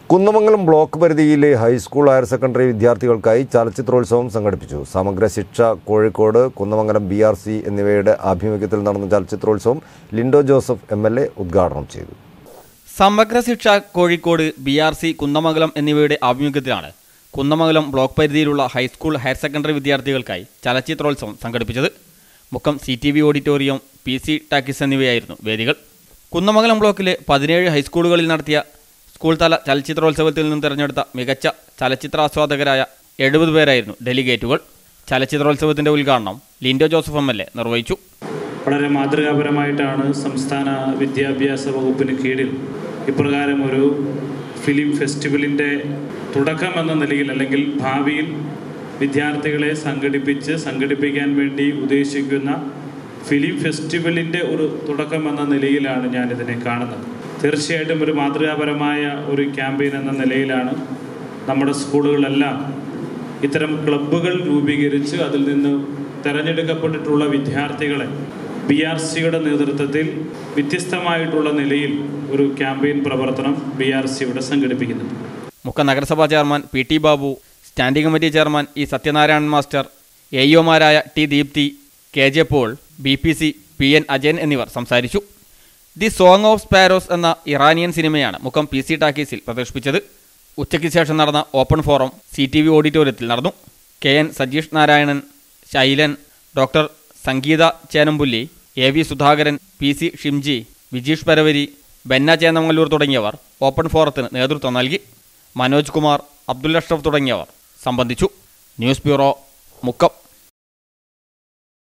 Kunnamangalam block പരിധിയിലെ high school higher secondary വിദ്യാർത്ഥികൾക്കായി ചലച്ചിത്രോത്സവം സംഘടിപ്പിച്ചു Samagra Shiksha Kozhikode Kunnamangalam B R C എന്നിവയുടെ ആഭിമുഖ്യത്തിൽ നടന്ന ചലച്ചിത്രോത്സവം Lindo Joseph M L A ഉദ്ഘാടനം ചെയ്തു Samagra Shiksha Kozhikode B R C Kunnamangalam എന്നിവയുടെ ആഭിമുഖ്യത്തിലാണ് കുന്നമംഗലം ബ്ലോക്ക് പരിധിയിലുള്ള ഹൈസ്കൂൾ ഹയർ സെക്കൻഡറി വിദ്യാർത്ഥികൾക്കായി ചലച്ചിത്രോത്സവം സംഘടിപ്പിച്ചത് Mukkam C T V auditorium P C talkies എന്നിവയായിരുന്നു വേദികൾ കുന്നമംഗലം ബ്ലോക്കിലെ പതിനേഴ് ഹൈസ്കൂളുകളിൽ നടത്തിയ സ്കൂൾ തല ചലച്ചിത്രോത്സവത്തിൽ നിന്നും തിരഞ്ഞെടുത്ത മികച്ച ചലച്ചിത്രാസ്വാദകരായ എഴുപത് പേരായിരുന്നു ഡെലിഗേറ്റുകൾ ചലച്ചിത്രോത്സവത്തിന്റെ ഉദ്ഘാടനം Lindo Joseph M L A നിർവഹിച്ചു വളരെ മാതൃകാപരമായിട്ടാണ് സംസ്ഥാന വിദ്യാഭ്യാസ വകുപ്പിന് കീഴിൽ ഇപ്രകാരം ഒരു ഫിലിം ഫെസ്റ്റിവലിൻ്റെ തുടക്കം എന്ന നിലയിൽ അല്ലെങ്കിൽ ഭാവിയിൽ വിദ്യാർത്ഥികളെ സംഘടിപ്പിച്ച് സംഘടിപ്പിക്കാൻ വേണ്ടി ഉദ്ദേശിക്കുന്ന ഫിലിം ഫെസ്റ്റിവലിൻ്റെ ഒരു തുടക്കം എന്ന നിലയിലാണ് ഞാനിതിനെ കാണുന്നത് തീർച്ചയായിട്ടും ഒരു മാതൃകാപരമായ ഒരു ക്യാമ്പയിൻ എന്ന നിലയിലാണ് നമ്മുടെ സ്കൂളുകളെല്ലാം ഇത്തരം ക്ലബ്ബുകൾ രൂപീകരിച്ച് അതിൽ നിന്ന് തെരഞ്ഞെടുക്കപ്പെട്ടിട്ടുള്ള വിദ്യാർത്ഥികളെ ബി ആർ സിയുടെ നേതൃത്വത്തിൽ വ്യത്യസ്തമായിട്ടുള്ള നിലയിൽ ഒരു ക്യാമ്പയിൻ പ്രവർത്തനം ബി ആർ സി ഇവിടെ സംഘടിപ്പിക്കുന്നത് മുക്കം നഗരസഭാ chairman P T Babu standing committee chairman E Sathyanarayanan master എ ഒമാരായ T Deepthi K J Paul B P C P N Ajayan എന്നിവർ സംസാരിച്ചു ദി സോങ് ഓഫ് സ്പാരോസ് എന്ന ഇറാനിയൻ സിനിമയാണ് മുക്കം പി സി ടാക്കീസിൽ പ്രദർശിപ്പിച്ചത് ഉച്ചയ്ക്ക് ശേഷം നടന്ന open forum C T V ഓഡിറ്റോറിയത്തിൽ നടന്നു K N Sajeesh Narayanan Shailan doctor Sangeetha Chenampulli A V Sudhakaran P C Shimji Vijeesh Paravari Benna Chennamangalur തുടങ്ങിയവർ ഓപ്പൺ ഫോറത്തിന് നേതൃത്വം നൽകി മനോജ് കുമാർ അബ്ദുൽ അഷ്റഫ് തുടങ്ങിയവർ സംബന്ധിച്ചു ന്യൂസ് ബ്യൂറോ മുക്കം